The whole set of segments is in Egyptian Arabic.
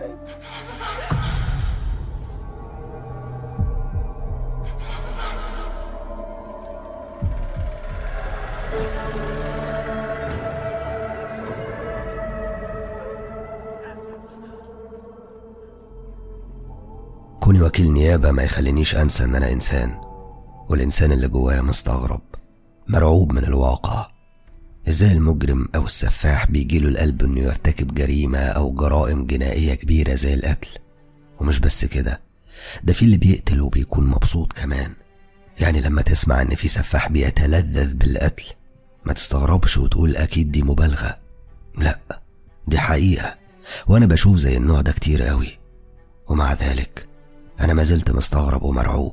كوني وكيل نيابة ما يخلينيش أنسى إن أنا إنسان والإنسان اللي جوايا مستغرب مرعوب من الواقع إزاي المجرم أو السفاح بيجيله القلب إنه يرتكب جريمة أو جرائم جنائية كبيرة زي القتل ومش بس كده ده في اللي بيقتل وبيكون مبسوط كمان يعني لما تسمع إن في سفاح بيتلذذ بالقتل ما تستغربش وتقول أكيد دي مبالغة لأ دي حقيقة وأنا بشوف زي النوع ده كتير قوي ومع ذلك أنا ما زلت مستغرب ومرعوب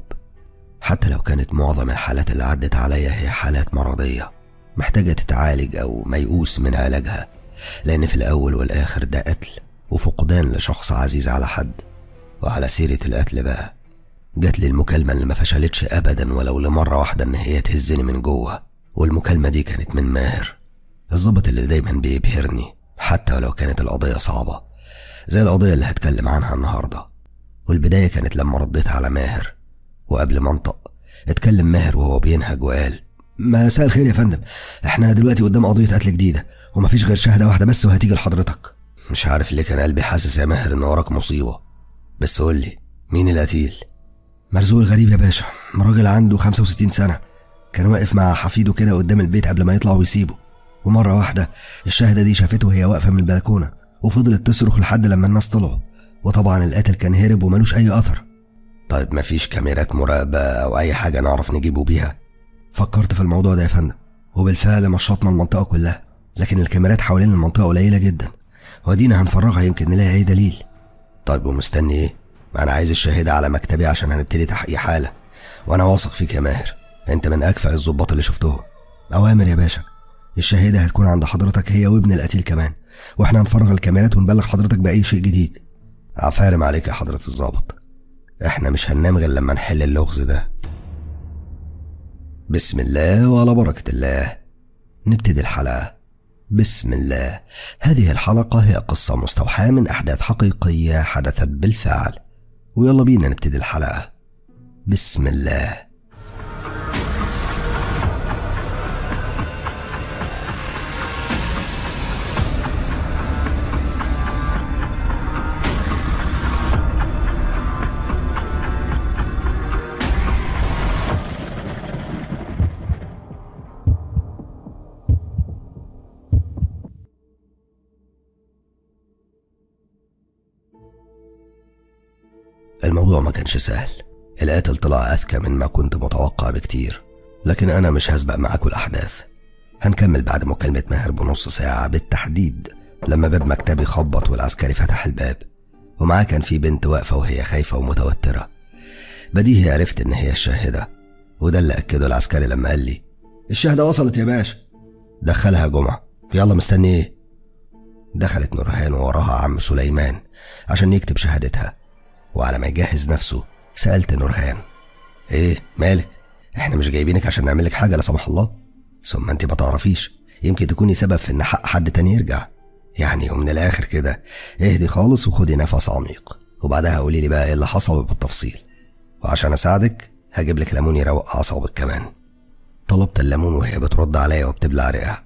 حتى لو كانت معظم الحالات اللي عدت عليا هي حالات مرضية محتاجة تتعالج أو ميؤوس من علاجها لأن في الأول والآخر ده قتل وفقدان لشخص عزيز على حد وعلى سيرة القتل بقى جات لي المكالمة اللي ما فشلتش أبدا ولو لمرة واحدة إن هي تهزني من جوه والمكالمة دي كانت من ماهر الظابط اللي دايما بيبهرني حتى ولو كانت القضية صعبة زي القضية اللي هتكلم عنها النهاردة والبداية كانت لما رديت على ماهر وقبل ما انطق اتكلم ماهر وهو بينهج وقال مساء الخير يا فندم احنا دلوقتي قدام قضية قتل جديدة ومفيش غير شهادة واحدة بس وهتيجي لحضرتك مش عارف ليه كان قلبي حاسس يا ماهر ان وراك مصيبة بس قول لي مين القتيل مرزوق الغريب يا باشا راجل عنده 65 سنة كان واقف مع حفيده كده قدام البيت قبل ما يطلع ويسيبه ومرة واحدة الشاهدة دي شافته وهي واقفة من البلكونة وفضلت تصرخ لحد لما الناس طلعوا وطبعا القاتل كان هرب وملوش أي أثر طيب مفيش كاميرات مراقبة أو أي حاجة نعرف نجيبه بيها فكرت في الموضوع ده يا فندم وبالفعل مشطنا المنطقة كلها لكن الكاميرات حوالين المنطقة قليلة جدا ودينا هنفرغها يمكن نلاقي أي دليل طيب ومستني إيه؟ ما أنا عايز الشاهدة على مكتبي عشان هنبتدي تحقيق حالة وأنا واثق فيك يا ماهر أنت من أكفأ الظباط اللي شفتهم أوامر يا باشا الشاهدة هتكون عند حضرتك هي وابن القتيل كمان واحنا هنفرغ الكاميرات ونبلغ حضرتك بأي شيء جديد عفارم عليك يا حضرة الظابط احنا مش هننام غير لما نحل اللغز ده بسم الله وعلى بركة الله نبتدي الحلقة بسم الله هذه الحلقة هي قصة مستوحاة من أحداث حقيقية حدثت بالفعل ويلا بينا نبتدي الحلقة بسم الله الموضوع ما كانش سهل القاتل طلع أذكى من ما كنت متوقع بكتير لكن أنا مش هسبق معاكم الأحداث هنكمل بعد مكالمة ماهر بنص ساعة بالتحديد لما باب مكتبي خبط والعسكري فتح الباب ومعاه كان في بنت واقفة وهي خايفة ومتوترة بديهي عرفت إن هي الشاهدة وده اللي أكده العسكري لما قال لي الشهادة وصلت يا باشا دخلها جمعة يلا مستني ايه دخلت نورهان ووراها عم سليمان عشان يكتب شهادتها وعلى ما يجهز نفسه سألت نورهان ايه مالك احنا مش جايبينك عشان نعملك حاجة لا سمح الله ثم انت ما تعرفيش يمكن تكوني سبب في ان حق حد تاني يرجع يعني ومن الاخر كده اهدي خالص وخدي نفس عميق وبعدها قولي لي بقى ايه اللي حصل بالتفصيل وعشان اساعدك هجيب لك ليمون يروق اعصابك كمان طلبت الليمون وهي بترد عليا وبتبلع ريقها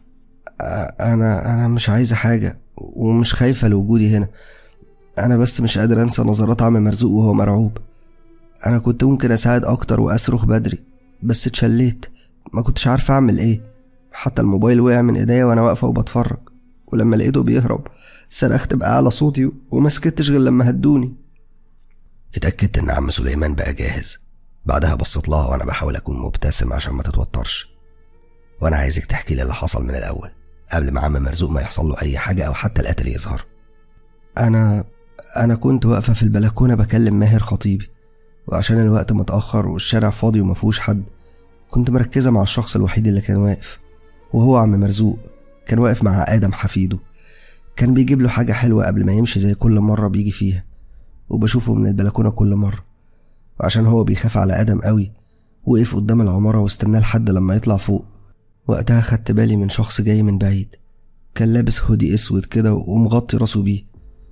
انا انا مش عايزه حاجه ومش خايفه لوجودي هنا انا بس مش قادر انسى نظرات عم مرزوق وهو مرعوب انا كنت ممكن اساعد اكتر واصرخ بدري بس اتشليت ما كنتش عارفه اعمل ايه حتى الموبايل وقع من ايديا وانا واقفه وبتفرج ولما لقيته بيهرب صرخت بأعلى صوتي وما سكتش غير لما هدوني اتأكدت إن عم سليمان بقى جاهز بعدها بصيت لها وأنا بحاول أكون مبتسم عشان ما تتوترش وأنا عايزك تحكي لي اللي حصل من الأول قبل ما عم مرزوق ما يحصل له أي حاجة أو حتى القتل يظهر أنا أنا كنت واقفة في البلكونة بكلم ماهر خطيبي وعشان الوقت متأخر والشارع فاضي ومفهوش حد كنت مركزة مع الشخص الوحيد اللي كان واقف وهو عم مرزوق كان واقف مع آدم حفيده كان بيجيب له حاجة حلوة قبل ما يمشي زي كل مرة بيجي فيها وبشوفه من البلكونة كل مرة وعشان هو بيخاف على آدم قوي وقف قدام العمارة واستناه لحد لما يطلع فوق وقتها خدت بالي من شخص جاي من بعيد كان لابس هودي اسود كده ومغطي راسه بيه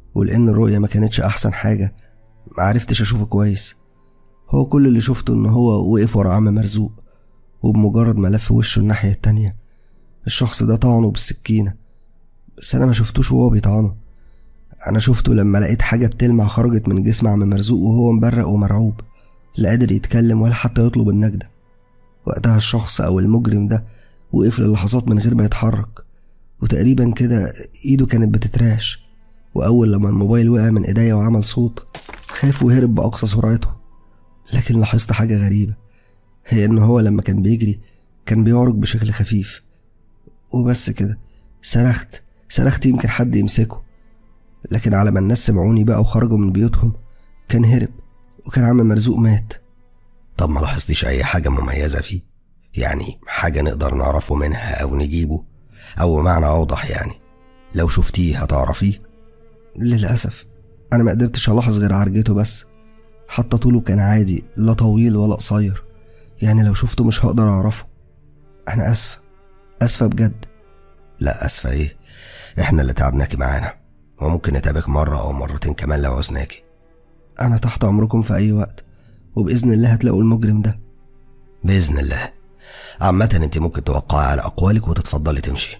ولأن الرؤية ما كانتش أحسن حاجة معرفتش أشوفه كويس هو كل اللي شفته إن هو وقف ورا عم مرزوق وبمجرد ما لف وشه الناحية التانية الشخص ده طعنه بالسكينة بس أنا ما شفتوش وهو بيطعنه أنا شفته لما لقيت حاجة بتلمع خرجت من جسم عم مرزوق وهو مبرق ومرعوب لا قادر يتكلم ولا حتى يطلب النجدة وقتها الشخص أو المجرم ده وقف للحظات من غير ما يتحرك وتقريبا كده إيده كانت بتتراش وأول لما الموبايل وقع من إيديا وعمل صوت خاف وهرب بأقصى سرعته لكن لاحظت حاجة غريبة هي إن هو لما كان بيجري كان بيعرج بشكل خفيف وبس كده صرخت صرخت يمكن حد يمسكه لكن على ما الناس سمعوني بقى وخرجوا من بيوتهم كان هرب وكان عم مرزوق مات طب ما لاحظتيش أي حاجة مميزة فيه يعني حاجة نقدر نعرفه منها أو نجيبه أو معنى أوضح يعني لو شفتيه هتعرفيه للأسف أنا ما قدرتش ألاحظ غير عرجته بس حتى طوله كان عادي لا طويل ولا قصير يعني لو شفته مش هقدر أعرفه أنا آسفة آسفة بجد لا أسفة إيه إحنا اللي تعبناكي معانا وممكن نتابعك مرة أو مرتين كمان لو عوزناكي أنا تحت أمركم في أي وقت وبإذن الله هتلاقوا المجرم ده بإذن الله عامة أنت ممكن توقعي على أقوالك وتتفضلي تمشي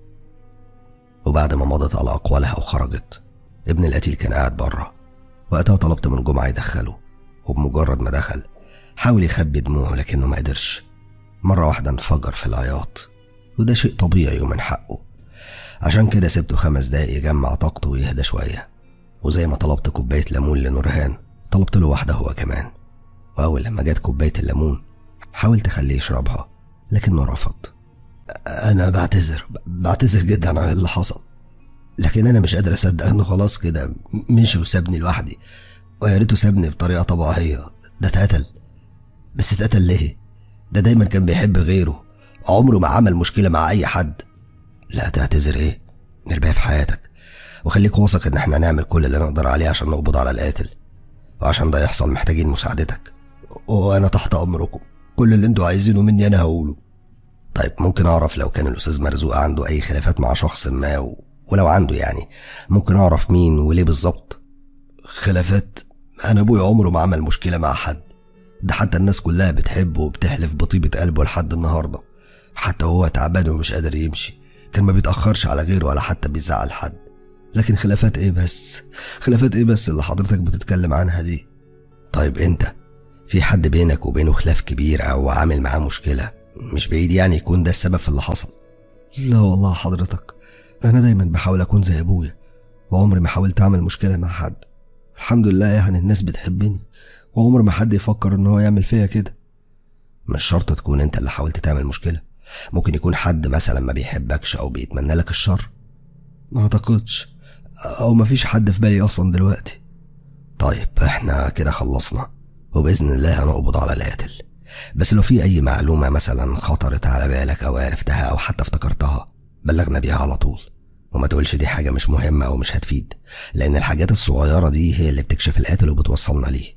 وبعد ما مضت على أقوالها وخرجت ابن القتيل كان قاعد بره وقتها طلبت من جمعة يدخله وبمجرد ما دخل حاول يخبي دموعه لكنه ما قدرش مرة واحدة انفجر في العياط وده شيء طبيعي ومن حقه عشان كده سبته خمس دقايق يجمع طاقته ويهدى شوية وزي ما طلبت كوباية ليمون لنورهان طلبت له واحدة هو كمان وأول لما جت كوباية الليمون حاولت أخليه يشربها لكنه رفض أنا بعتذر بعتذر جدا عن اللي حصل لكن أنا مش قادر أصدق إنه خلاص كده مشي وسابني لوحدي ويا ريته سابني بطريقة طبيعية ده اتقتل بس اتقتل ليه؟ ده دايما كان بيحب غيره عمره ما عمل مشكلة مع أي حد لا تعتذر إيه؟ نربيها في حياتك وخليك واثق إن إحنا هنعمل كل اللي نقدر عليه عشان نقبض على القاتل وعشان ده يحصل محتاجين مساعدتك وأنا تحت أمركم كل اللي انتوا عايزينه مني أنا هقوله طيب ممكن أعرف لو كان الأستاذ مرزوق عنده أي خلافات مع شخص ما و... ولو عنده يعني ممكن أعرف مين وليه بالظبط خلافات أنا أبوي عمره ما عمل مشكلة مع حد ده حتى الناس كلها بتحبه وبتحلف بطيبة قلبه لحد النهاردة حتى هو تعبان ومش قادر يمشي كان ما بيتأخرش على غيره ولا حتى بيزعل حد لكن خلافات ايه بس خلافات ايه بس اللي حضرتك بتتكلم عنها دي طيب انت في حد بينك وبينه خلاف كبير او عامل معاه مشكلة مش بعيد يعني يكون ده السبب في اللي حصل لا والله حضرتك أنا دايما بحاول أكون زي أبويا وعمري ما حاولت أعمل مشكلة مع حد الحمد لله يعني الناس بتحبني وعمر ما حد يفكر إن هو يعمل فيا كده مش شرط تكون انت اللي حاولت تعمل مشكلة ممكن يكون حد مثلا ما بيحبكش او بيتمنى لك الشر ما أعتقدش أو مفيش حد في بالي أصلا دلوقتي طيب احنا كده خلصنا وبإذن الله هنقبض على القاتل بس لو في أي معلومة مثلا خطرت على بالك أو عرفتها أو حتى افتكرتها بلغنا بيها على طول وما تقولش دي حاجة مش مهمة أو مش هتفيد لأن الحاجات الصغيرة دي هي اللي بتكشف القاتل وبتوصلنا ليه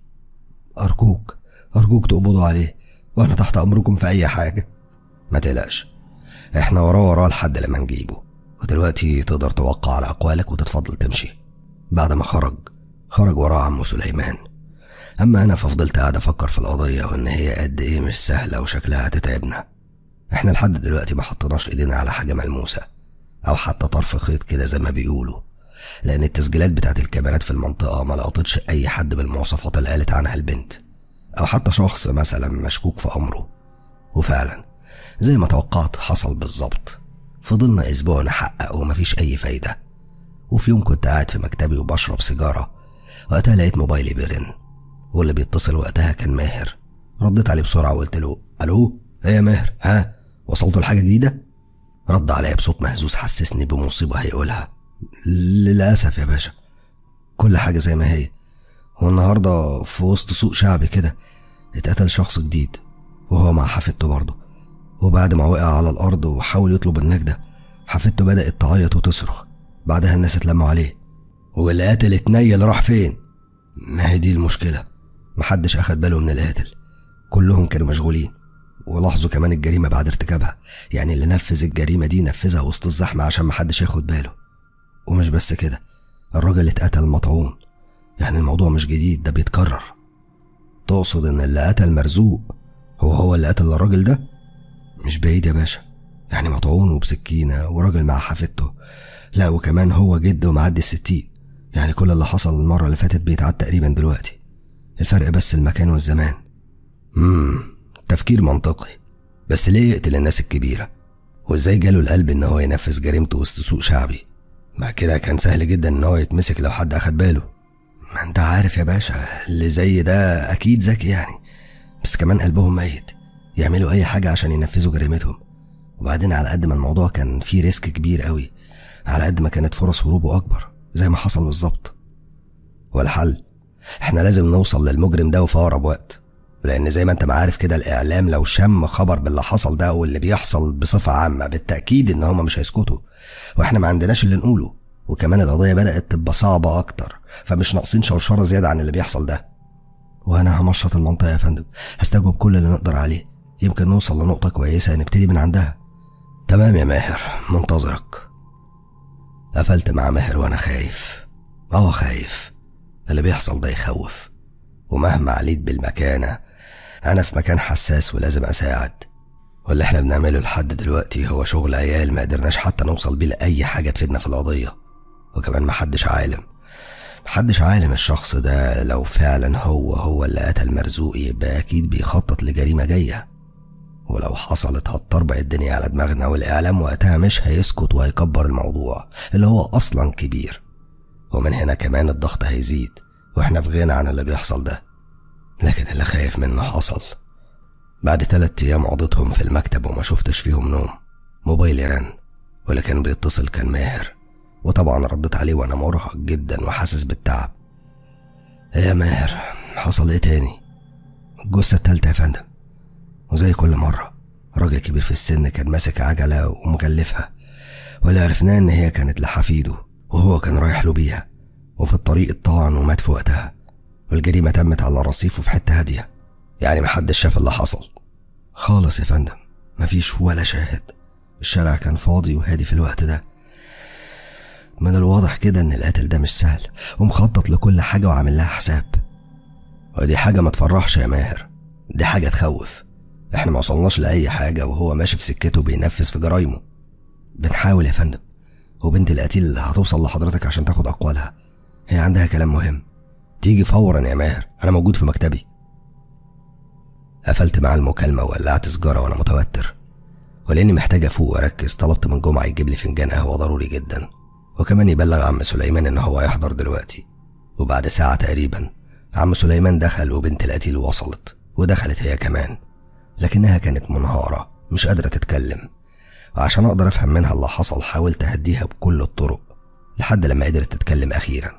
أرجوك أرجوك تقبضوا عليه وأنا تحت أمركم في أي حاجة ما تقلقش احنا وراه وراه لحد لما نجيبه ودلوقتي تقدر توقع على أقوالك وتتفضل تمشي بعد ما خرج خرج وراه عمه سليمان أما أنا ففضلت قاعد أفكر في القضية وإن هي قد إيه مش سهلة وشكلها هتتعبنا إحنا لحد دلوقتي ما حطيناش إيدينا على حاجة ملموسة أو حتى طرف خيط كده زي ما بيقولوا لأن التسجيلات بتاعت الكاميرات في المنطقة ما لقطتش أي حد بالمواصفات اللي قالت عنها البنت أو حتى شخص مثلا مشكوك في أمره وفعلا زي ما توقعت حصل بالظبط فضلنا أسبوع نحقق ومفيش أي فايدة وفي يوم كنت قاعد في مكتبي وبشرب سيجارة وقتها لقيت موبايلي بيرن واللي بيتصل وقتها كان ماهر رديت عليه بسرعة وقلت له ألو إيه يا ماهر ها وصلتوا لحاجة جديدة رد عليا بصوت مهزوز حسسني بمصيبة هيقولها للأسف يا باشا كل حاجة زي ما هي هو النهاردة في وسط سوق شعبي كده اتقتل شخص جديد وهو مع حفيدته برضه وبعد ما وقع على الأرض وحاول يطلب النجدة حفيدته بدأت تعيط وتصرخ بعدها الناس اتلموا عليه واللي قاتل اتنيل راح فين ما هي دي المشكلة محدش أخد باله من القاتل كلهم كانوا مشغولين ولاحظوا كمان الجريمة بعد ارتكابها يعني اللي نفذ الجريمة دي نفذها وسط الزحمة عشان محدش ياخد باله ومش بس كده الراجل اتقتل مطعون يعني الموضوع مش جديد ده بيتكرر تقصد ان اللي قتل مرزوق هو هو اللي قتل الراجل ده مش بعيد يا باشا يعني مطعون وبسكينة وراجل مع حفيدته لا وكمان هو جد ومعدي الستين يعني كل اللي حصل المرة اللي فاتت بيتعاد تقريبا دلوقتي الفرق بس المكان والزمان امم تفكير منطقي بس ليه يقتل الناس الكبيرة وازاي جاله القلب ان هو ينفذ جريمته وسط سوق شعبي مع كده كان سهل جدا ان هو يتمسك لو حد اخد باله ما انت عارف يا باشا اللي زي ده اكيد ذكي يعني بس كمان قلبهم ميت يعملوا اي حاجة عشان ينفذوا جريمتهم وبعدين على قد ما الموضوع كان فيه ريسك كبير قوي على قد ما كانت فرص هروبه اكبر زي ما حصل بالظبط والحل احنا لازم نوصل للمجرم ده وفي اقرب وقت لان زي ما انت ما عارف كده الاعلام لو شم خبر باللي حصل ده واللي بيحصل بصفه عامه بالتاكيد ان هما مش هيسكتوا واحنا ما عندناش اللي نقوله وكمان القضيه بدات تبقى صعبه اكتر فمش ناقصين شوشره زياده عن اللي بيحصل ده وانا همشط المنطقه يا فندم هستجوب كل اللي نقدر عليه يمكن نوصل لنقطه كويسه نبتدي من عندها تمام يا ماهر منتظرك قفلت مع ماهر وانا خايف اه خايف اللي بيحصل ده يخوف ومهما عليت بالمكانة أنا في مكان حساس ولازم أساعد واللي احنا بنعمله لحد دلوقتي هو شغل عيال ما قدرناش حتى نوصل بيه لأي حاجة تفيدنا في القضية وكمان محدش عالم محدش عالم الشخص ده لو فعلا هو هو اللي قتل مرزوق يبقى أكيد بيخطط لجريمة جاية ولو حصلت هتطربق الدنيا على دماغنا والإعلام وقتها مش هيسكت وهيكبر الموضوع اللي هو أصلا كبير ومن هنا كمان الضغط هيزيد واحنا في غنى عن اللي بيحصل ده لكن اللي خايف منه حصل بعد تلات أيام قضيتهم في المكتب وما شفتش فيهم نوم موبايلي رن واللي كان بيتصل كان ماهر وطبعا ردت عليه وانا مرهق جدا وحاسس بالتعب ايه يا ماهر حصل ايه تاني الجثة التالتة يا فندم وزي كل مرة راجل كبير في السن كان ماسك عجلة ومغلفها واللي عرفناه ان هي كانت لحفيده وهو كان رايح له بيها وفي الطريق اتطعن ومات في وقتها والجريمة تمت على رصيفه في حتة هادية يعني محدش شاف اللي حصل خالص يا فندم مفيش ولا شاهد الشارع كان فاضي وهادي في الوقت ده من الواضح كده ان القاتل ده مش سهل ومخطط لكل حاجة وعامل لها حساب ودي حاجة ما تفرحش يا ماهر دي حاجة تخوف احنا ما وصلناش لأي حاجة وهو ماشي في سكته بينفذ في جرايمه بنحاول يا فندم وبنت القتيل هتوصل لحضرتك عشان تاخد أقوالها هي عندها كلام مهم تيجي فورا يا ماهر أنا موجود في مكتبي قفلت مع المكالمة وقلعت سجارة وأنا متوتر ولأني محتاج أفوق وأركز طلبت من جمعة يجيب لي فنجان قهوة ضروري جدا وكمان يبلغ عم سليمان إن هو هيحضر دلوقتي وبعد ساعة تقريبا عم سليمان دخل وبنت القتيل وصلت ودخلت هي كمان لكنها كانت منهارة مش قادرة تتكلم وعشان أقدر أفهم منها اللي حصل حاولت أهديها بكل الطرق لحد لما قدرت تتكلم أخيرا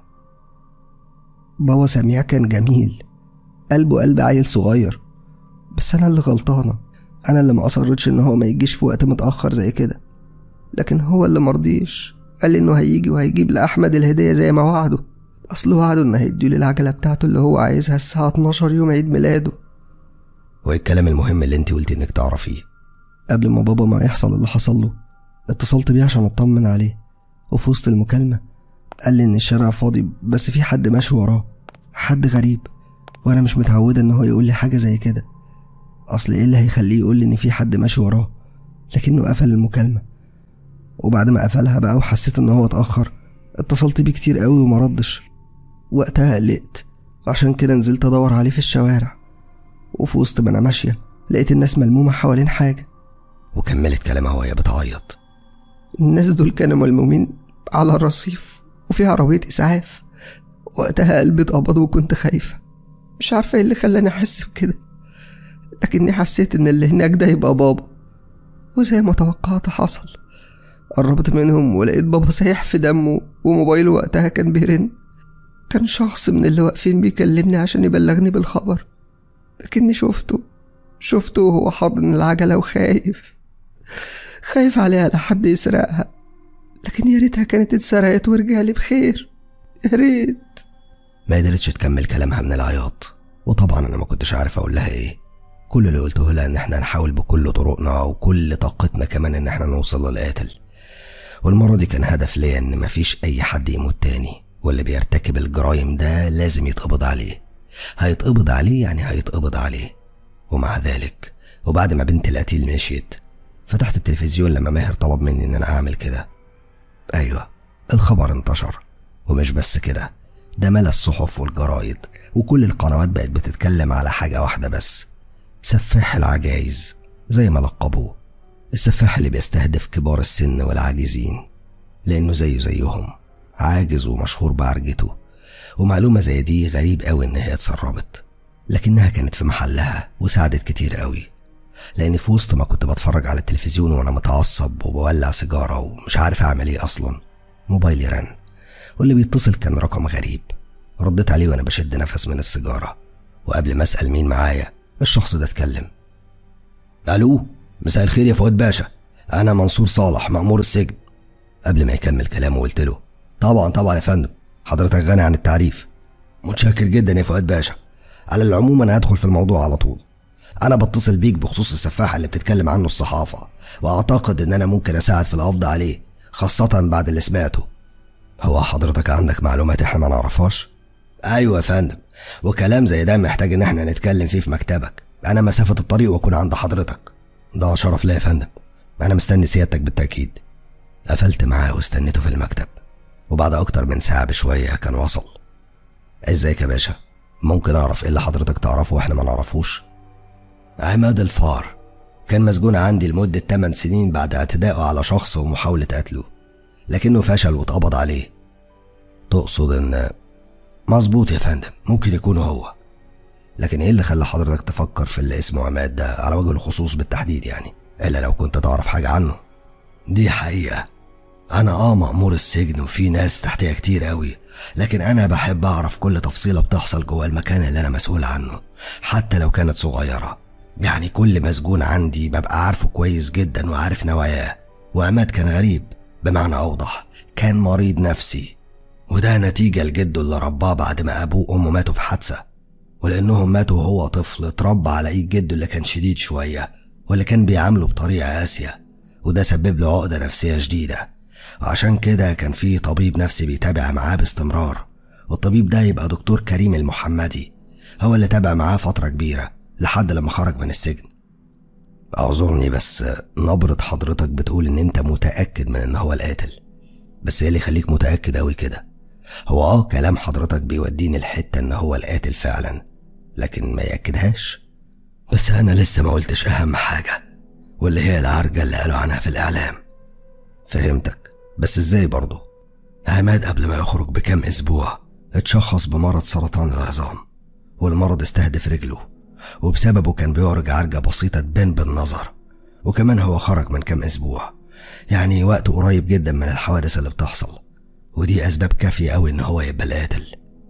بابا سميع كان جميل قلبه قلب عيل صغير بس أنا اللي غلطانة أنا اللي ما أصرتش إن هو ما يجيش في وقت متأخر زي كده لكن هو اللي مرضيش قال لي إنه هيجي وهيجيب لأحمد الهدية زي ما وعده أصل وعده إنه هيديله العجلة بتاعته اللي هو عايزها الساعة 12 يوم عيد ميلاده وايه الكلام المهم اللي انت قلت انك تعرفيه قبل ما بابا ما يحصل اللي حصل له اتصلت بيه عشان اطمن عليه وفي وسط المكالمة قال لي ان الشارع فاضي بس في حد ماشي وراه حد غريب وانا مش متعودة ان هو يقول لي حاجة زي كده اصل ايه اللي هيخليه يقول لي ان في حد ماشي وراه لكنه قفل المكالمة وبعد ما قفلها بقى وحسيت ان هو اتأخر اتصلت بيه كتير قوي وما ردش وقتها قلقت عشان كده نزلت ادور عليه في الشوارع وفي وسط ما انا ماشية لقيت الناس ملمومة حوالين حاجة وكملت كلامها وهي بتعيط الناس دول كانوا ملمومين على الرصيف وفي عربية إسعاف وقتها قلبي اتقبض وكنت خايفة مش عارفة ايه اللي خلاني أحس بكده لكني حسيت إن اللي هناك ده يبقى بابا وزي ما توقعت حصل قربت منهم ولقيت بابا سايح في دمه وموبايله وقتها كان بيرن كان شخص من اللي واقفين بيكلمني عشان يبلغني بالخبر لكني شفته شفته وهو حاضن العجلة وخايف خايف عليها لحد يسرقها لكن يا ريتها كانت اتسرقت ورجعلي بخير يا ريت ما قدرتش تكمل كلامها من العياط وطبعا انا ما كنتش عارف اقول لها ايه كل اللي قلته لها ان احنا نحاول بكل طرقنا وكل طاقتنا كمان ان احنا نوصل للقاتل والمرة دي كان هدف ليا ان مفيش اي حد يموت تاني واللي بيرتكب الجرايم ده لازم يتقبض عليه هيتقبض عليه يعني هيتقبض عليه ومع ذلك وبعد ما بنت القتيل مشيت فتحت التلفزيون لما ماهر طلب مني ان انا اعمل كده ايوه الخبر انتشر ومش بس كده ده ملا الصحف والجرايد وكل القنوات بقت بتتكلم على حاجة واحدة بس سفاح العجايز زي ما لقبوه السفاح اللي بيستهدف كبار السن والعاجزين لأنه زيه زيهم عاجز ومشهور بعرجته ومعلومة زي دي غريب قوي إن هي اتسربت لكنها كانت في محلها وساعدت كتير قوي لأن في وسط ما كنت بتفرج على التلفزيون وأنا متعصب وبولع سيجارة ومش عارف أعمل إيه أصلا موبايلي رن واللي بيتصل كان رقم غريب رديت عليه وأنا بشد نفس من السيجارة وقبل ما أسأل مين معايا الشخص ده اتكلم ألو مساء الخير يا فؤاد باشا أنا منصور صالح مأمور السجن قبل ما يكمل كلامه قلت له طبعا طبعا يا فندم حضرتك غني عن التعريف متشكر جدا يا فؤاد باشا على العموم أنا هدخل في الموضوع على طول أنا بتصل بيك بخصوص السفاح اللي بتتكلم عنه الصحافة وأعتقد إن أنا ممكن أساعد في القبض عليه خاصة بعد اللي سمعته هو حضرتك عندك معلومات احنا ما نعرفهاش؟ أيوة يا فندم وكلام زي ده محتاج إن احنا نتكلم فيه في مكتبك أنا مسافة الطريق وأكون عند حضرتك ده شرف ليا يا فندم أنا مستني سيادتك بالتأكيد قفلت معاه واستنيته في المكتب وبعد أكتر من ساعة بشوية كان وصل ازيك يا باشا ممكن أعرف إيه اللي حضرتك تعرفه وإحنا ما نعرفوش عماد الفار كان مسجون عندي لمدة 8 سنين بعد اعتدائه على شخص ومحاولة قتله لكنه فشل واتقبض عليه تقصد ان مظبوط يا فندم ممكن يكون هو لكن ايه اللي خلى حضرتك تفكر في اللي اسمه عماد ده على وجه الخصوص بالتحديد يعني الا لو كنت تعرف حاجة عنه دي حقيقة انا اه مأمور السجن وفي ناس تحتيا كتير قوي لكن انا بحب اعرف كل تفصيلة بتحصل جوه المكان اللي انا مسؤول عنه حتى لو كانت صغيرة يعني كل مسجون عندي ببقى عارفه كويس جدا وعارف نواياه وعماد كان غريب بمعنى أوضح كان مريض نفسي وده نتيجة لجده اللي رباه بعد ما أبوه وأمه ماتوا في حادثة ولأنهم ماتوا وهو طفل اتربى على إيد جده اللي كان شديد شوية واللي كان بيعامله بطريقة قاسية وده سبب له عقدة نفسية شديدة وعشان كده كان في طبيب نفسي بيتابع معاه باستمرار والطبيب ده يبقى دكتور كريم المحمدي هو اللي تابع معاه فترة كبيرة لحد لما خرج من السجن أعذرني بس نبرة حضرتك بتقول إن أنت متأكد من إن هو القاتل بس إيه اللي يخليك متأكد أوي كده؟ هو آه كلام حضرتك بيوديني الحتة إن هو القاتل فعلا لكن ما يأكدهاش بس أنا لسه ما قلتش أهم حاجة واللي هي العرجة اللي قالوا عنها في الإعلام فهمتك بس إزاي برضه؟ عماد قبل ما يخرج بكام أسبوع اتشخص بمرض سرطان العظام والمرض استهدف رجله وبسببه كان بيعرج عرجة بسيطة تبان بالنظر وكمان هو خرج من كام أسبوع يعني وقت قريب جدا من الحوادث اللي بتحصل ودي أسباب كافية أوي إن هو يبقى القاتل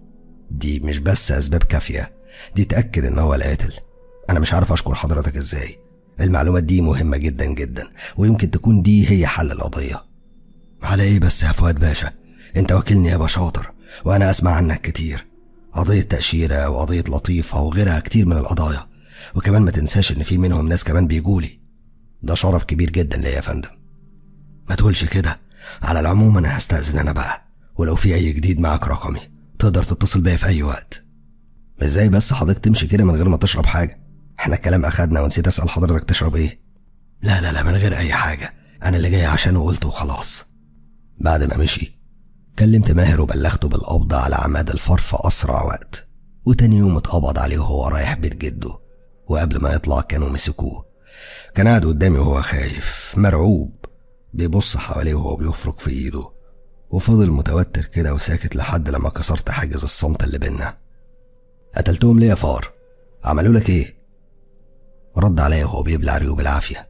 دي مش بس أسباب كافية دي تأكد إن هو القاتل أنا مش عارف أشكر حضرتك إزاي المعلومات دي مهمة جدا جدا ويمكن تكون دي هي حل القضية على إيه بس يا فؤاد باشا أنت وكيلني يا شاطر وأنا أسمع عنك كتير قضية تأشيرة وقضية لطيفة وغيرها كتير من القضايا وكمان ما تنساش إن في منهم ناس كمان بيجولي ده شرف كبير جدا ليا يا فندم ما تقولش كده على العموم أنا هستأذن أنا بقى ولو في أي جديد معاك رقمي تقدر تتصل بيا في أي وقت ازاي بس حضرتك تمشي كده من غير ما تشرب حاجة احنا الكلام أخدنا ونسيت أسأل حضرتك تشرب إيه لا لا لا من غير أي حاجة أنا اللي جاي عشانه قلته وخلاص بعد ما مشي كلمت ماهر وبلغته بالقبض على عماد الفار في أسرع وقت وتاني يوم اتقبض عليه وهو رايح بيت جده وقبل ما يطلع كانوا مسكوه كان قاعد قدامي وهو خايف مرعوب بيبص حواليه وهو بيفرك في ايده وفضل متوتر كده وساكت لحد لما كسرت حاجز الصمت اللي بينا قتلتهم ليه يا فار عملوا لك ايه رد عليا وهو بيبلع ريقه بالعافيه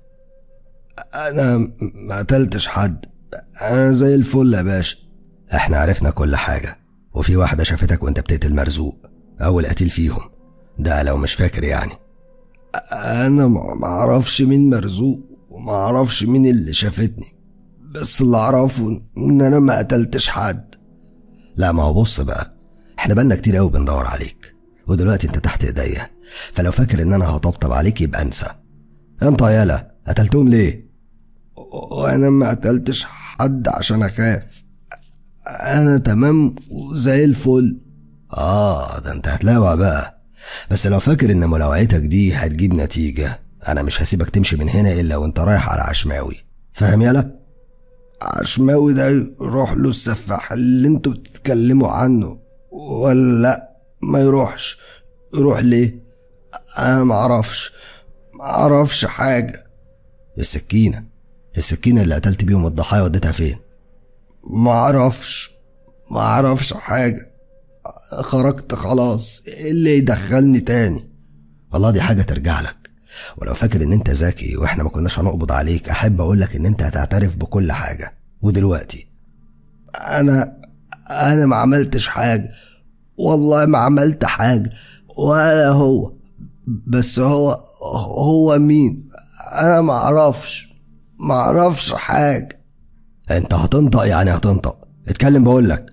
انا ما قتلتش حد انا زي الفل يا باشا احنا عرفنا كل حاجة وفي واحدة شافتك وانت بتقتل مرزوق أول قتيل فيهم ده لو مش فاكر يعني أنا ما أعرفش مين مرزوق وما أعرفش مين اللي شافتني بس اللي أعرفه إن أنا ما قتلتش حد لا ما هو بص بقى احنا بقالنا كتير قوي بندور عليك ودلوقتي انت تحت ايديا فلو فاكر ان انا هطبطب عليك يبقى انسى انت يالا قتلتهم ليه وانا ما قتلتش حد عشان اخاف انا تمام وزي الفل اه ده انت هتلاوع بقى بس لو فاكر ان ملاوعتك دي هتجيب نتيجة انا مش هسيبك تمشي من هنا الا وانت رايح على عشماوي فاهم يالا عشماوي ده يروح له السفاح اللي انتوا بتتكلموا عنه ولا لا ما يروحش يروح ليه انا معرفش معرفش حاجة السكينة السكينة اللي قتلت بيهم الضحايا وديتها فين معرفش معرفش حاجة خرجت خلاص إيه اللي يدخلني تاني والله دي حاجة ترجع لك ولو فاكر ان انت ذكي واحنا ما كناش هنقبض عليك احب اقول لك ان انت هتعترف بكل حاجة ودلوقتي انا انا ما عملتش حاجة والله ما عملت حاجة ولا هو بس هو هو مين انا ما اعرفش ما اعرفش حاجة انت هتنطق يعني هتنطق اتكلم بقول لك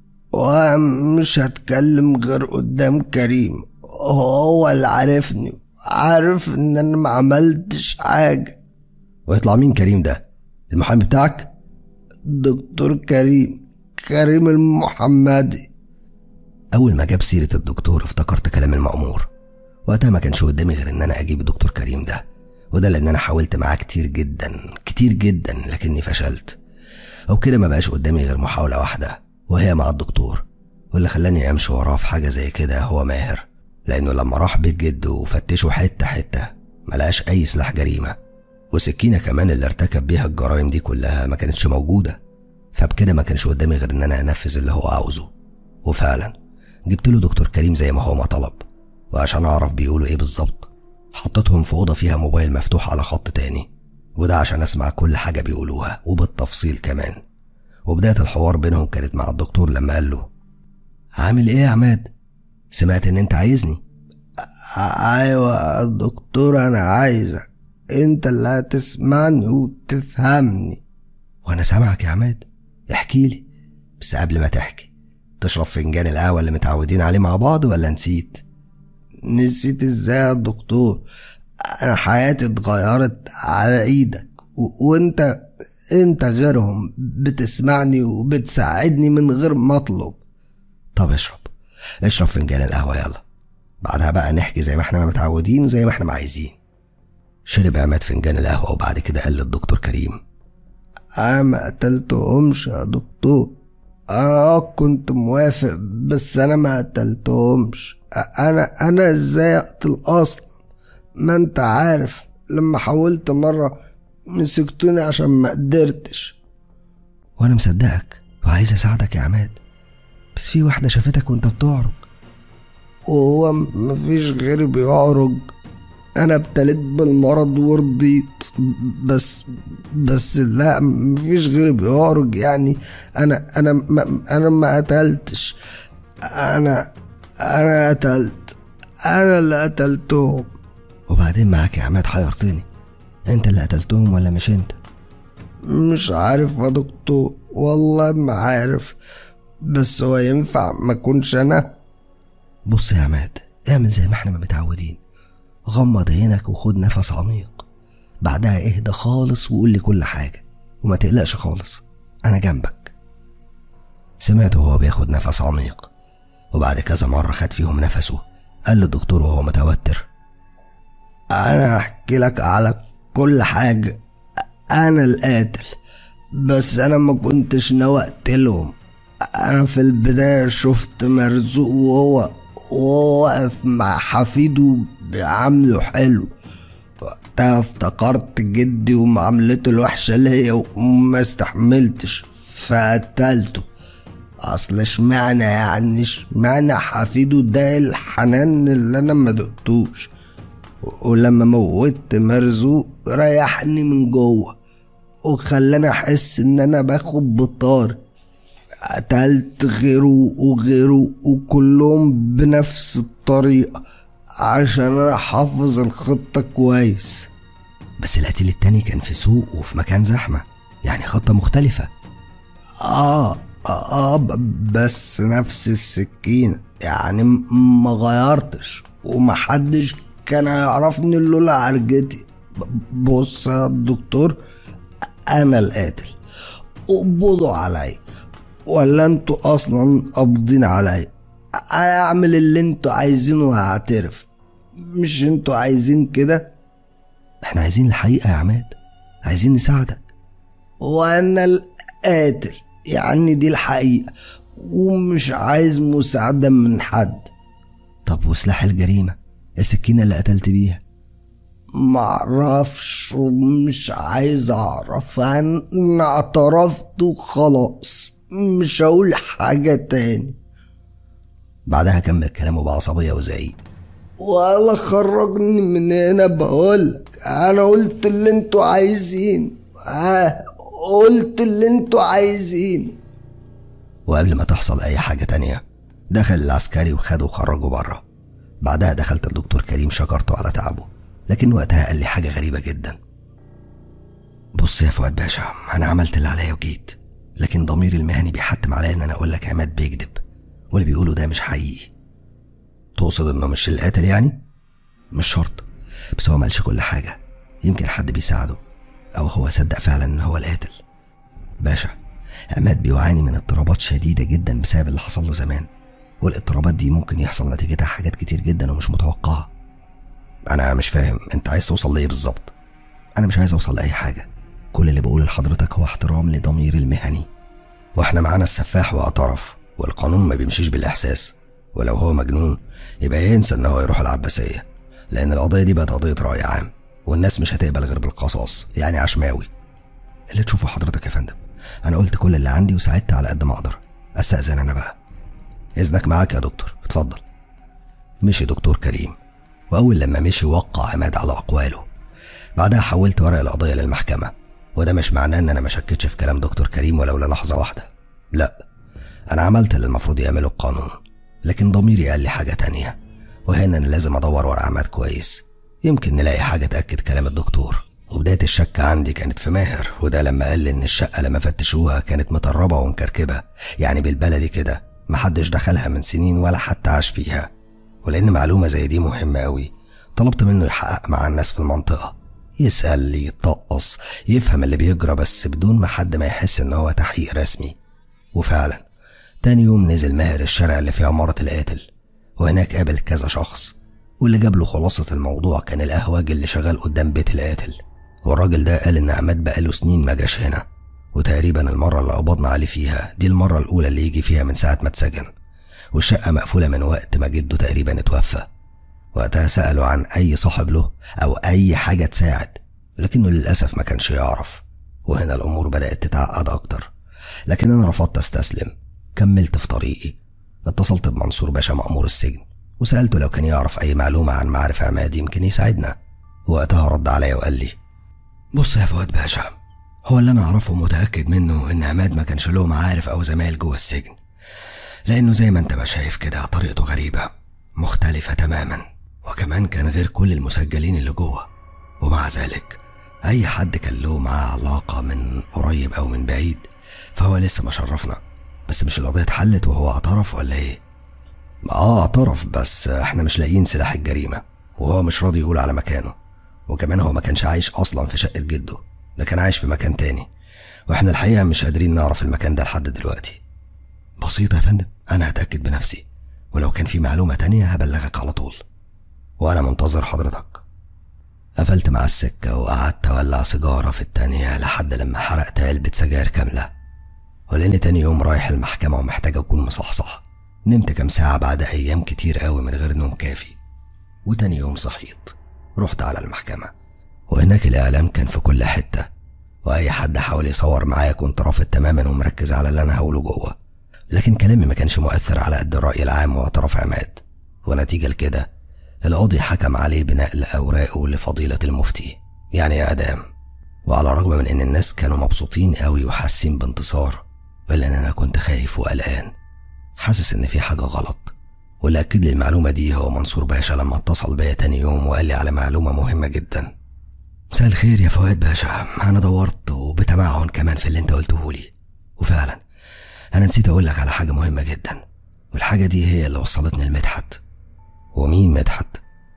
ومش هتكلم غير قدام كريم هو اللي عارفني عارف ان انا ما عملتش حاجة ويطلع مين كريم ده المحامي بتاعك دكتور كريم كريم المحمدي اول ما جاب سيرة الدكتور افتكرت كلام المأمور وقتها ما كانش قدامي غير ان انا اجيب الدكتور كريم ده وده لان انا حاولت معاه كتير جدا كتير جدا لكني فشلت او كده ما بقاش قدامي غير محاولة واحدة وهي مع الدكتور واللي خلاني امشي وراه في حاجة زي كده هو ماهر لانه لما راح بيت جده وفتشه حتة حتة ملقاش اي سلاح جريمة وسكينة كمان اللي ارتكب بيها الجرائم دي كلها ما كانتش موجودة فبكده ما كانش قدامي غير ان انا انفذ اللي هو عاوزه وفعلا جبت له دكتور كريم زي ما هو ما طلب وعشان اعرف بيقولوا ايه بالظبط حطيتهم في اوضه فيها موبايل مفتوح على خط تاني وده عشان اسمع كل حاجه بيقولوها وبالتفصيل كمان وبدايه الحوار بينهم كانت مع الدكتور لما قال له عامل ايه يا عماد سمعت ان انت عايزني ايوه يا دكتور انا عايزك انت اللي هتسمعني وتفهمني وانا سامعك يا عماد احكي لي بس قبل ما تحكي تشرب فنجان القهوه اللي متعودين عليه مع بعض ولا نسيت نسيت ازاي يا دكتور انا حياتي اتغيرت على ايدك و- وانت انت غيرهم بتسمعني وبتساعدني من غير ما اطلب طب اشرب اشرب فنجان القهوه يلا بعدها بقى نحكي زي ما احنا متعودين وزي ما احنا عايزين شرب عماد فنجان القهوه وبعد كده قال للدكتور كريم انا ما قتلتهمش يا دكتور انا كنت موافق بس انا ما قتلتهمش انا انا ازاي اقتل اصلا ما انت عارف لما حاولت مرة مسكتوني عشان ما قدرتش وانا مصدقك وعايز اساعدك يا عماد بس في واحده شافتك وانت بتعرج وهو مفيش غيري بيعرج انا ابتليت بالمرض ورضيت بس بس لا مفيش غيري بيعرج يعني انا انا ما انا ما قتلتش انا انا قتلت انا اللي قتلتهم وبعدين معاك يا عماد حيرتني انت اللي قتلتهم ولا مش انت مش عارف يا دكتور والله ما عارف بس هو ينفع ما اكونش انا بص يا عماد اعمل زي ما احنا ما متعودين غمض عينك وخد نفس عميق بعدها اهدى خالص وقول لي كل حاجة وما تقلقش خالص أنا جنبك سمعته وهو بياخد نفس عميق وبعد كذا مرة خد فيهم نفسه قال للدكتور وهو متوتر انا احكي لك على كل حاجة انا القاتل بس انا ما كنتش ناوي اقتلهم انا في البداية شفت مرزوق وهو وهو واقف مع حفيده بعامله حلو وقتها افتكرت جدي ومعاملته الوحشة ليا وما استحملتش فقتلته اصل اشمعنى يعني اشمعنى حفيده ده الحنان اللي انا ما دقتوش ولما موتت مرزوق ريحني من جوه وخلاني احس ان انا باخد بطار قتلت غيره وغيره وكلهم بنفس الطريقة عشان انا حافظ الخطة كويس بس القتيل التاني كان في سوق وفي مكان زحمة يعني خطة مختلفة اه اه ب- بس نفس السكينة يعني م- ما غيرتش ومحدش كان هيعرفني لولا عرجتي ب- بص يا دكتور انا القاتل اقبضوا عليا ولا انتوا اصلا قابضين عليا انا اعمل اللي انتوا عايزينه وهعترف مش انتوا عايزين كده احنا عايزين الحقيقة يا عماد عايزين نساعدك وانا القاتل يعني دي الحقيقة ومش عايز مساعدة من حد طب وسلاح الجريمة السكينة اللي قتلت بيها معرفش ومش عايز اعرف انا اعترفت وخلاص مش هقول حاجة تاني بعدها كمل كلامه بعصبية وزعيق ولا خرجني من هنا بقولك انا قلت اللي انتوا عايزين ها قلت اللي انتوا عايزين وقبل ما تحصل أي حاجة تانية دخل العسكري وخده وخرجه بره بعدها دخلت الدكتور كريم شكرته على تعبه لكن وقتها قال لي حاجة غريبة جدا بص يا فؤاد باشا أنا عملت اللي عليا وجيت لكن ضميري المهني بيحتم عليا إن أنا أقول لك عماد بيكذب واللي بيقوله ده مش حقيقي تقصد إنه مش القاتل يعني؟ مش شرط بس هو مالش كل حاجة يمكن حد بيساعده أو هو صدق فعلا إن هو القاتل باشا عماد بيعاني من اضطرابات شديدة جدا بسبب اللي حصل له زمان والاضطرابات دي ممكن يحصل نتيجتها حاجات كتير جدا ومش متوقعة أنا مش فاهم أنت عايز توصل لإيه بالظبط أنا مش عايز أوصل لأي حاجة كل اللي بقوله لحضرتك هو احترام لضميري المهني واحنا معانا السفاح واعترف والقانون ما بيمشيش بالإحساس ولو هو مجنون يبقى ينسى إن هو يروح العباسية لأن القضية دي بقت قضية رأي عام والناس مش هتقبل غير بالقصاص يعني عشماوي اللي تشوفه حضرتك يا فندم أنا قلت كل اللي عندي وساعدت على قد ما أقدر أستأذن أنا بقى إذنك معاك يا دكتور اتفضل مشي دكتور كريم وأول لما مشي وقع عماد على أقواله بعدها حولت ورق القضية للمحكمة وده مش معناه إن أنا ما شكتش في كلام دكتور كريم ولو للحظة واحدة لا أنا عملت اللي المفروض يعمله القانون لكن ضميري قال لي حاجة تانية وهنا أنا لازم أدور ورا عماد كويس يمكن نلاقي حاجة تأكد كلام الدكتور وبداية الشك عندي كانت في ماهر وده لما قال لي إن الشقة لما فتشوها كانت مطربة ومكركبة يعني بالبلدي كده محدش دخلها من سنين ولا حتى عاش فيها ولأن معلومة زي دي مهمة أوي طلبت منه يحقق مع الناس في المنطقة يسأل يتطقص يفهم اللي بيجرى بس بدون ما حد ما يحس إن هو تحقيق رسمي وفعلا تاني يوم نزل ماهر الشارع اللي فيه عمارة القاتل وهناك قابل كذا شخص واللي جاب له خلاصة الموضوع كان القهواج اللي شغال قدام بيت القاتل والراجل ده قال إن عماد بقاله سنين ما جاش هنا وتقريبا المرة اللي قبضنا عليه فيها دي المرة الأولى اللي يجي فيها من ساعة ما اتسجن والشقة مقفولة من وقت ما جده تقريبا اتوفى وقتها سألوا عن أي صاحب له أو أي حاجة تساعد لكنه للأسف ما كانش يعرف وهنا الأمور بدأت تتعقد أكتر لكن أنا رفضت أستسلم كملت في طريقي اتصلت بمنصور باشا مأمور السجن وسألته لو كان يعرف أي معلومة عن معارف عماد يمكن يساعدنا وقتها رد عليا وقال لي بص يا فؤاد باشا هو اللي أنا أعرفه متأكد منه إن عماد ما كانش له معارف أو زمايل جوه السجن لأنه زي ما أنت ما شايف كده طريقته غريبة مختلفة تماما وكمان كان غير كل المسجلين اللي جوه ومع ذلك أي حد كان له معاه علاقة من قريب أو من بعيد فهو لسه ما شرفنا بس مش القضية اتحلت وهو اعترف ولا إيه؟ آه اعترف بس احنا مش لاقيين سلاح الجريمة وهو مش راضي يقول على مكانه وكمان هو ما كانش عايش أصلا في شقة جده ده كان عايش في مكان تاني واحنا الحقيقة مش قادرين نعرف المكان ده لحد دلوقتي بسيطة يا فندم أنا هتأكد بنفسي ولو كان في معلومة تانية هبلغك على طول وأنا منتظر حضرتك قفلت مع السكة وقعدت أولع سيجارة في التانية لحد لما حرقت علبة سجاير كاملة ولأن تاني يوم رايح المحكمة ومحتاج أكون مصحصح نمت كام ساعة بعد أيام كتير قوي من غير نوم كافي وتاني يوم صحيت رحت على المحكمة وهناك الإعلام كان في كل حتة وأي حد حاول يصور معايا كنت رافض تماما ومركز على اللي أنا هقوله جوه لكن كلامي ما كانش مؤثر على قد الرأي العام واعتراف عماد ونتيجة لكده القاضي حكم عليه بنقل أوراقه لفضيلة المفتي يعني إعدام وعلى الرغم من إن الناس كانوا مبسوطين قوي وحاسين بانتصار إلا إن أنا كنت خايف وقلقان حاسس إن في حاجة غلط واللي أكد لي المعلومة دي هو منصور باشا لما اتصل بيا تاني يوم وقال لي على معلومة مهمة جدا مساء الخير يا فؤاد باشا أنا دورت وبتمعن كمان في اللي أنت قلته لي وفعلا أنا نسيت أقول لك على حاجة مهمة جدا والحاجة دي هي اللي وصلتني لمدحت ومين مدحت؟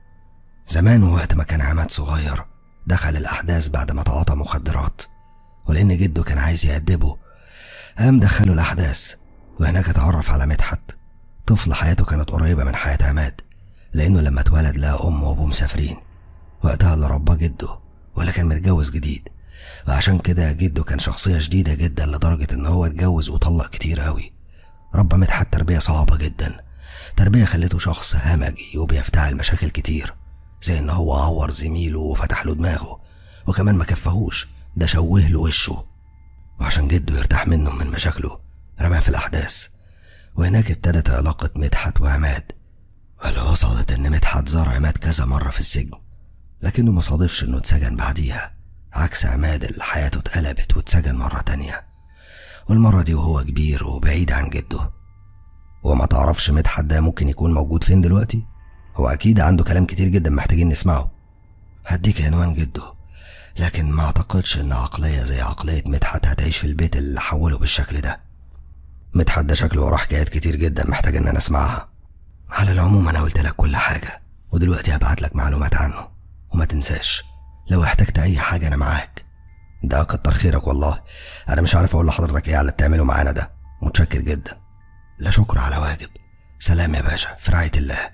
زمان وقت ما كان عماد صغير دخل الأحداث بعد ما تعاطى مخدرات ولأن جده كان عايز يأدبه قام دخلوا الأحداث وهناك اتعرف على مدحت طفل حياته كانت قريبة من حياة عماد لأنه لما اتولد لقى أمه وأبوه مسافرين وقتها اللي رباه جده ولا كان متجوز جديد وعشان كده جده كان شخصية شديدة جدا لدرجة إن هو اتجوز وطلق كتير قوي ربى مدحت تربية صعبة جدا تربية خلته شخص همجي وبيفتعل مشاكل كتير زي إن هو عور زميله وفتح له دماغه وكمان ما كفهوش ده شوه له وشه وعشان جده يرتاح منه من مشاكله رماه في الأحداث وهناك ابتدت علاقة مدحت وعماد واللي وصلت إن مدحت زار عماد كذا مرة في السجن لكنه ما صادفش إنه اتسجن بعديها عكس عماد اللي حياته اتقلبت واتسجن مرة تانية والمرة دي وهو كبير وبعيد عن جده وما تعرفش مدحت ده ممكن يكون موجود فين دلوقتي هو أكيد عنده كلام كتير جدا محتاجين نسمعه هديك عنوان جده لكن ما اعتقدش ان عقلية زي عقلية مدحت هتعيش في البيت اللي حوله بالشكل ده مدحت ده شكله وراه حكايات كتير جدا محتاج ان انا اسمعها على العموم انا قلت لك كل حاجة ودلوقتي هبعت لك معلومات عنه وما تنساش لو احتجت اي حاجة انا معاك ده كتر خيرك والله انا مش عارف اقول لحضرتك ايه على اللي بتعمله معانا ده متشكر جدا لا شكر على واجب سلام يا باشا في رعاية الله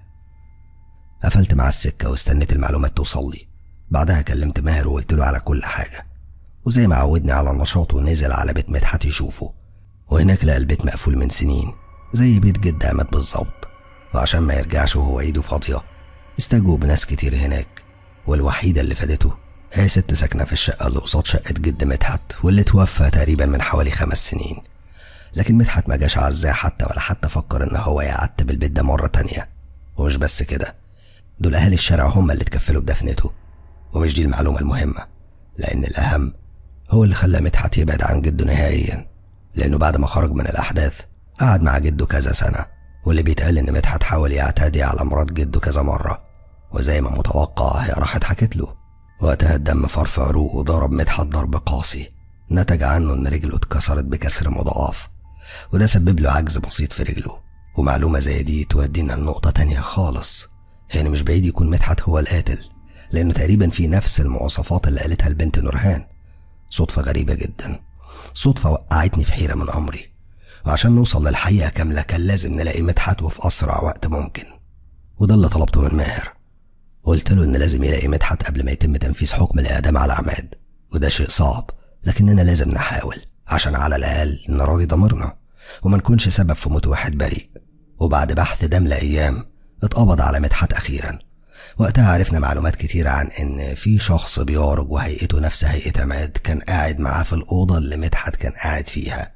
قفلت مع السكة واستنيت المعلومات توصل لي بعدها كلمت ماهر وقلت له على كل حاجة وزي ما عودني على النشاط ونزل على بيت مدحت يشوفه وهناك لقى البيت مقفول من سنين زي بيت جد عماد بالظبط وعشان ما يرجعش وهو ايده فاضية استجوا بناس كتير هناك والوحيدة اللي فادته هي ست ساكنة في الشقة اللي قصاد شقة جد مدحت واللي توفى تقريبا من حوالي خمس سنين لكن مدحت ما جاش عزاه حتى ولا حتى فكر ان هو يعتب البيت ده مرة تانية ومش بس كده دول اهالي الشارع هم اللي اتكفلوا بدفنته ومش دي المعلومة المهمة لأن الأهم هو اللي خلى مدحت يبعد عن جده نهائيا لأنه بعد ما خرج من الأحداث قعد مع جده كذا سنة واللي بيتقال إن مدحت حاول يعتدي على مرات جده كذا مرة وزي ما متوقع هي راحت حكت له وقتها الدم فار في عروقه وضرب مدحت ضرب قاسي نتج عنه إن رجله اتكسرت بكسر مضاعف وده سبب له عجز بسيط في رجله ومعلومة زي دي تودينا لنقطة تانية خالص هنا مش بعيد يكون مدحت هو القاتل لأنه تقريبا في نفس المواصفات اللي قالتها البنت نورهان صدفة غريبة جدا صدفة وقعتني في حيرة من أمري وعشان نوصل للحقيقة كاملة كان لازم نلاقي مدحت وفي أسرع وقت ممكن وده اللي طلبته من ماهر قلت له إن لازم يلاقي مدحت قبل ما يتم تنفيذ حكم الإعدام على عماد وده شيء صعب لكننا لازم نحاول عشان على الأقل نراضي ضميرنا وما نكونش سبب في موت واحد بريء وبعد بحث دم لأيام اتقبض على مدحت أخيرا وقتها عرفنا معلومات كتيرة عن إن في شخص بيعرج وهيئته نفس هيئة عماد كان قاعد معاه في الأوضة اللي مدحت كان قاعد فيها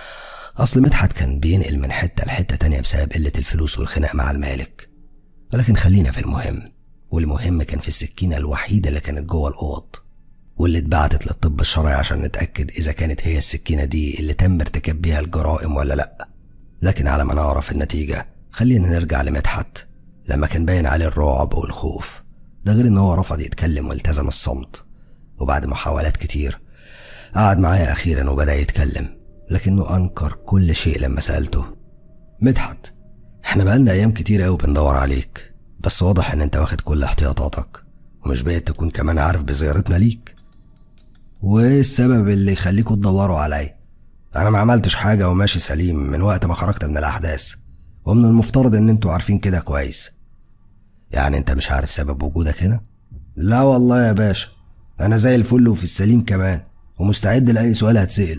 أصل مدحت كان بينقل من حتة لحتة تانية بسبب قلة الفلوس والخناق مع المالك ولكن خلينا في المهم والمهم كان في السكينة الوحيدة اللي كانت جوه الأوض واللي اتبعتت للطب الشرعي عشان نتأكد إذا كانت هي السكينة دي اللي تم ارتكاب بيها الجرائم ولا لأ لكن على ما نعرف النتيجة خلينا نرجع لمدحت لما كان باين عليه الرعب والخوف ده غير ان هو رفض يتكلم والتزم الصمت وبعد محاولات كتير قعد معايا اخيرا وبدا يتكلم لكنه انكر كل شيء لما سالته مدحت احنا بقالنا ايام كتير قوي بندور عليك بس واضح ان انت واخد كل احتياطاتك ومش باين تكون كمان عارف بزيارتنا ليك وايه السبب اللي يخليكوا تدوروا عليا انا ما عملتش حاجه وماشي سليم من وقت ما خرجت من الاحداث ومن المفترض ان انتوا عارفين كده كويس يعني انت مش عارف سبب وجودك هنا لا والله يا باشا انا زي الفل وفي السليم كمان ومستعد لاي سؤال هتسأله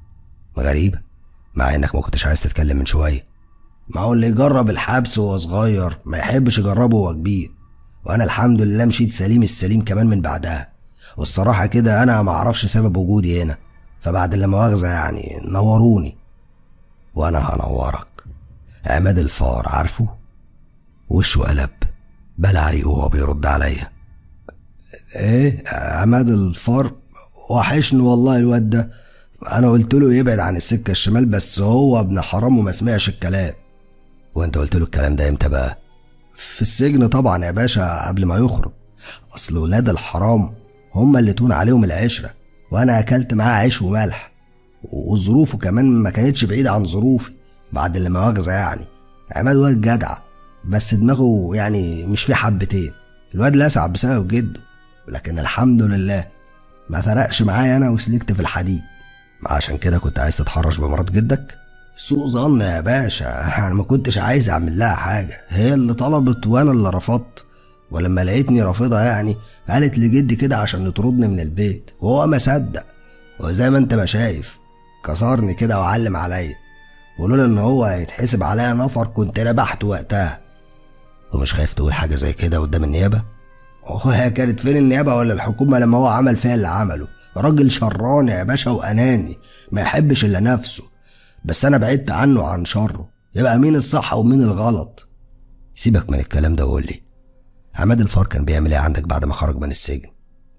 غريبة مع انك ما كنتش عايز تتكلم من شوية ما هو اللي يجرب الحبس وهو صغير ما يحبش يجربه وهو كبير وانا الحمد لله مشيت سليم السليم كمان من بعدها والصراحة كده انا ما اعرفش سبب وجودي هنا فبعد اللي مؤاخذة يعني نوروني وانا هنورك عماد الفار عارفه وشه قلب بلع ريقه وهو بيرد عليا ايه عماد الفار وحشني والله الواد ده انا قلت له يبعد عن السكه الشمال بس هو ابن حرام وما سمعش الكلام وانت قلت له الكلام ده امتى بقى في السجن طبعا يا باشا قبل ما يخرج اصل ولاد الحرام هما اللي تون عليهم العشره وانا اكلت معاه عيش وملح وظروفه كمان ما كانتش بعيده عن ظروفي بعد اللي مؤاخذه يعني عماد واد جدع بس دماغه يعني مش فيه حبتين الواد لسع بسبب جده لكن الحمد لله ما فرقش معايا انا وسلكت في الحديد عشان كده كنت عايز تتحرش بمرات جدك سوء ظن يا باشا انا ما كنتش عايز اعمل لها حاجه هي اللي طلبت وانا اللي رفضت ولما لقيتني رافضها يعني قالت لجدي كده عشان يطردني من البيت وهو ما صدق وزي ما انت ما شايف كسرني كده وعلم عليا ولولا ان هو هيتحسب عليا نفر كنت نبحت وقتها ومش خايف تقول حاجه زي كده قدام النيابه هو هي كانت فين النيابه ولا الحكومه لما هو عمل فيها اللي عمله راجل شراني يا باشا واناني ما يحبش الا نفسه بس انا بعدت عنه وعن شره يبقى مين الصح ومين الغلط سيبك من الكلام ده وقول لي عماد الفار كان بيعمل ايه عندك بعد ما خرج من السجن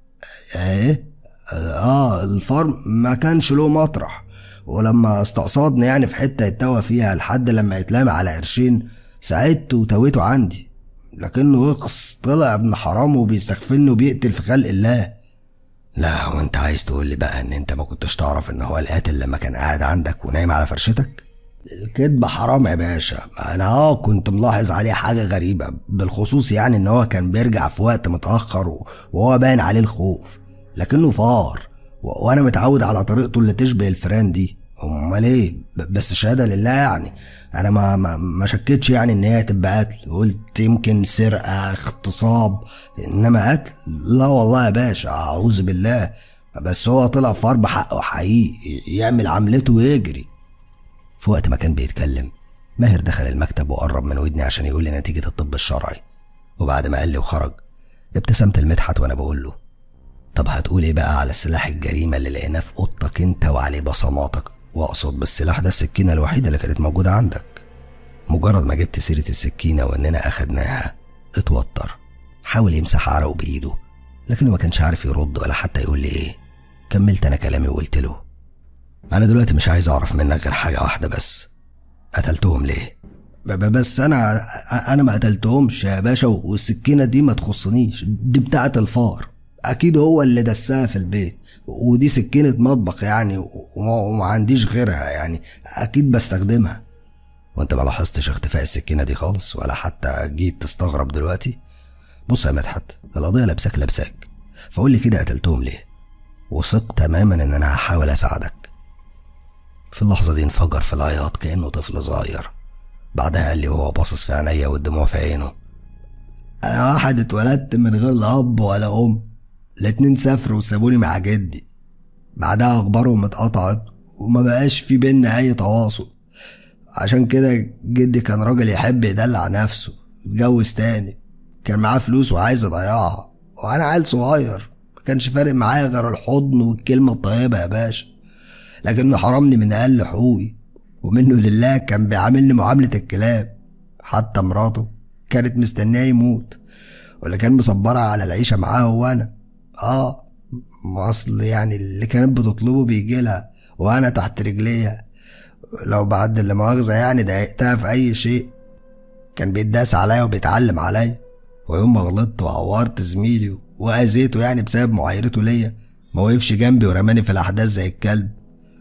ايه اه الفار ما كانش له مطرح ولما استقصدني يعني في حته يتوه فيها لحد لما يتلام على قرشين ساعدته وتويته عندي لكنه اقص طلع ابن حرام وبيستغفلني وبيقتل في خلق الله لا وانت عايز تقول لي بقى ان انت ما كنتش تعرف ان هو القاتل لما كان قاعد عندك ونايم على فرشتك الكذب حرام يا باشا انا اه كنت ملاحظ عليه حاجه غريبه بالخصوص يعني ان هو كان بيرجع في وقت متاخر وهو باين عليه الخوف لكنه فار و... وانا متعود على طريقته اللي تشبه الفيران دي امال ايه بس شهاده لله يعني انا ما ما, ما شكتش يعني ان هي تبقى قتل قلت يمكن سرقه اغتصاب انما قتل لا والله يا باشا اعوذ بالله بس هو طلع فار بحقه حقيقي يعمل عملته ويجري في وقت ما كان بيتكلم ماهر دخل المكتب وقرب من ودني عشان يقول لي نتيجة الطب الشرعي وبعد ما قال لي وخرج ابتسمت لمدحت وانا بقول له طب هتقول ايه بقى على سلاح الجريمة اللي لقيناه في اوضتك انت وعليه بصماتك واقصد بالسلاح ده السكينة الوحيدة اللي كانت موجودة عندك مجرد ما جبت سيرة السكينة واننا اخدناها اتوتر حاول يمسح عرقه بايده لكنه ما كانش عارف يرد ولا حتى يقول لي ايه كملت انا كلامي وقلت له انا دلوقتي مش عايز اعرف منك غير حاجه واحده بس قتلتهم ليه بس انا انا ما قتلتهمش يا باشا والسكينه دي ما تخصنيش دي بتاعه الفار اكيد هو اللي دسها في البيت ودي سكينه مطبخ يعني وما عنديش غيرها يعني اكيد بستخدمها وانت ما لاحظتش اختفاء السكينه دي خالص ولا حتى جيت تستغرب دلوقتي بص يا مدحت القضيه لابساك لابساك فقول لي كده قتلتهم ليه وثق تماما ان انا هحاول اساعدك في اللحظة دي انفجر في العياط كأنه طفل صغير بعدها قال لي وهو باصص في عينيا والدموع في عينه أنا واحد اتولدت من غير لا أب ولا أم الاتنين سافروا وسابوني مع جدي بعدها أخبارهم اتقطعت وما بقاش في بينا أي تواصل عشان كده جدي كان راجل يحب يدلع نفسه اتجوز تاني كان معاه فلوس وعايز يضيعها وأنا عيل صغير ما كانش فارق معايا غير الحضن والكلمة الطيبة يا باشا لكنه حرمني من أقل حقوقي ومنه لله كان بيعاملني معاملة الكلاب حتى مراته كانت مستنياه يموت واللي كان مصبرها على العيشة معاه هو أنا آه ما أصل يعني اللي كانت بتطلبه بيجي لها وأنا تحت رجليها لو بعد اللي مؤاخذة يعني ضايقتها في أي شيء كان بيتداس عليا وبيتعلم عليا ويوم ما غلطت وعورت زميلي وأذيته يعني بسبب معايرته ليا ما وقفش جنبي ورماني في الأحداث زي الكلب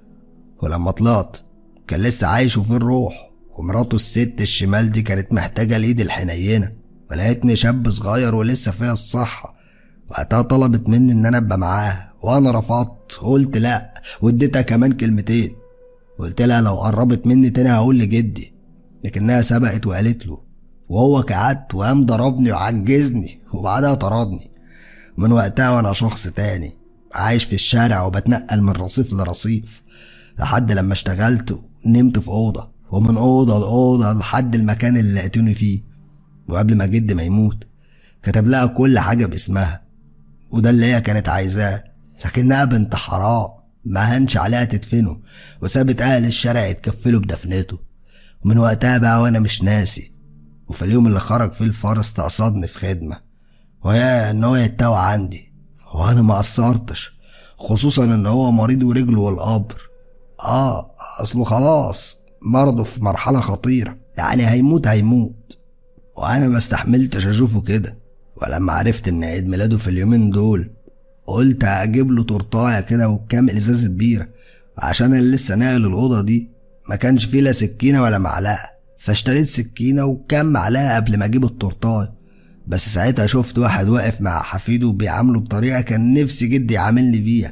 ولما طلعت كان لسه عايش وفيه الروح ومراته الست الشمال دي كانت محتاجة الإيد الحنينة ولقيتني شاب صغير ولسه فيها الصحة وقتها طلبت مني إن أنا أبقى معاها وأنا رفضت قلت لأ واديتها كمان كلمتين قلت لها لو قربت مني تاني هقول لجدي لكنها سبقت وقالت له وهو كعدت وقام ضربني وعجزني وبعدها طردني من وقتها وانا شخص تاني عايش في الشارع وبتنقل من رصيف لرصيف لحد لما اشتغلت ونمت في أوضة ومن أوضة لأوضة لحد المكان اللي لقيتوني فيه وقبل ما جدي ما يموت كتب لها كل حاجة باسمها وده اللي هي كانت عايزاه لكنها بنت حرام ما هنش عليها تدفنه وسابت أهل الشارع يتكفلوا بدفنته ومن وقتها بقى وأنا مش ناسي وفي اليوم اللي خرج فيه الفار استقصدني في خدمة وهي إن هو يتوى عندي وأنا ما قصرتش خصوصا إن هو مريض ورجله والقبر اه اصله خلاص مرضه في مرحلة خطيرة يعني هيموت هيموت وانا ما استحملتش اشوفه كده ولما عرفت ان عيد ميلاده في اليومين دول قلت اجيب له تورتايه كده وكام ازازة بيرة عشان انا لسه ناقل الاوضة دي ما كانش فيه لا سكينة ولا معلقة فاشتريت سكينة وكام معلقة قبل ما اجيب التورتايه بس ساعتها شفت واحد واقف مع حفيده بيعامله بطريقة كان نفسي جدي يعاملني بيها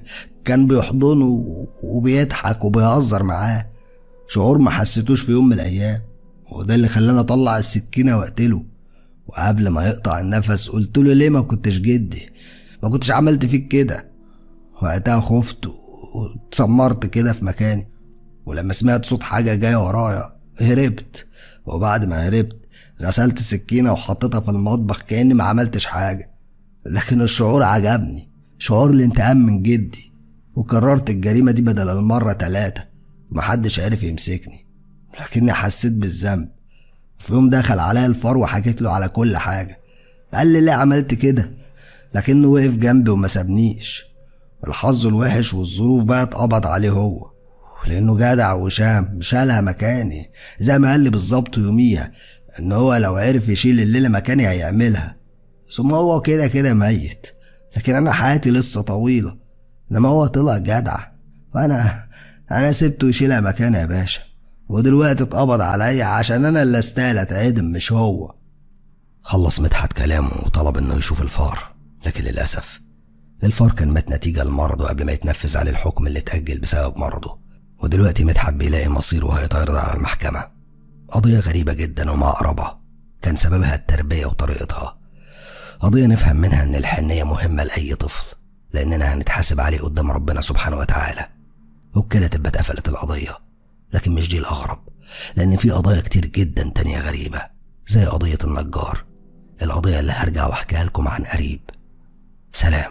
كان بيحضنه وبيضحك وبيهزر معاه شعور ما حسيتوش في يوم من الايام وده اللي خلاني اطلع السكينه واقتله وقبل ما يقطع النفس قلت له ليه ما كنتش جدي ما كنتش عملت فيك كده وقتها خفت واتسمرت كده في مكاني ولما سمعت صوت حاجه جايه ورايا هربت وبعد ما هربت غسلت السكينه وحطيتها في المطبخ كاني ما عملتش حاجه لكن الشعور عجبني شعور الانتقام من جدي وكررت الجريمه دي بدل المره تلاتة ومحدش عرف يمسكني لكني حسيت بالذنب في يوم دخل عليا الفار وحكيت له على كل حاجه قال لي ليه عملت كده لكنه وقف جنبي وما سابنيش الحظ الوحش والظروف بقى اتقبض عليه هو لانه جدع وشام شالها مكاني زي ما قال لي بالظبط يوميها ان هو لو عرف يشيل الليله مكاني هيعملها ثم هو كده كده ميت لكن انا حياتي لسه طويله انما هو طلع جدع وانا انا سبته يشيلها مكاني يا باشا ودلوقتي اتقبض عليا عشان انا اللي استاهل اتعدم مش هو خلص مدحت كلامه وطلب انه يشوف الفار لكن للأسف الفار كان مات نتيجة لمرضه قبل ما يتنفذ عليه الحكم اللي اتأجل بسبب مرضه ودلوقتي مدحت بيلاقي مصيره هيتعرض على المحكمة قضية غريبة جدا ومقربة كان سببها التربية وطريقتها قضية نفهم منها إن الحنية مهمة لأي طفل لأننا هنتحاسب عليه قدام ربنا سبحانه وتعالى وبكده تبقى اتقفلت القضية لكن مش دي الأغرب لأن في قضايا كتير جدا تانية غريبة زي قضية النجار القضية اللي هرجع واحكيها لكم عن قريب سلام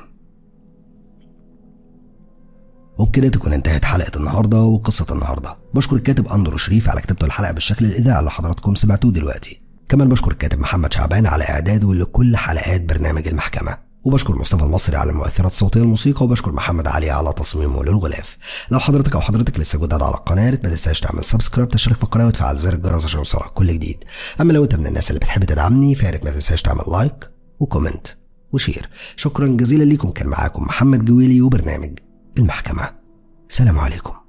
وبكده تكون انتهت حلقة النهاردة وقصة النهاردة بشكر الكاتب أندرو شريف على كتابته الحلقة بالشكل الإذاعي اللي حضراتكم سمعتوه دلوقتي كمان بشكر الكاتب محمد شعبان على إعداده لكل حلقات برنامج المحكمة وبشكر مصطفى المصري على المؤثرات الصوتية الموسيقى وبشكر محمد علي على تصميمه للغلاف لو حضرتك أو حضرتك لسه جداد على القناة ما تنساش تعمل سبسكرايب تشترك في القناة وتفعل زر الجرس عشان يوصلك كل جديد أما لو أنت من الناس اللي بتحب تدعمني فيا ريت ما تنساش تعمل لايك وكومنت وشير شكرا جزيلا ليكم كان معاكم محمد جويلي وبرنامج المحكمة سلام عليكم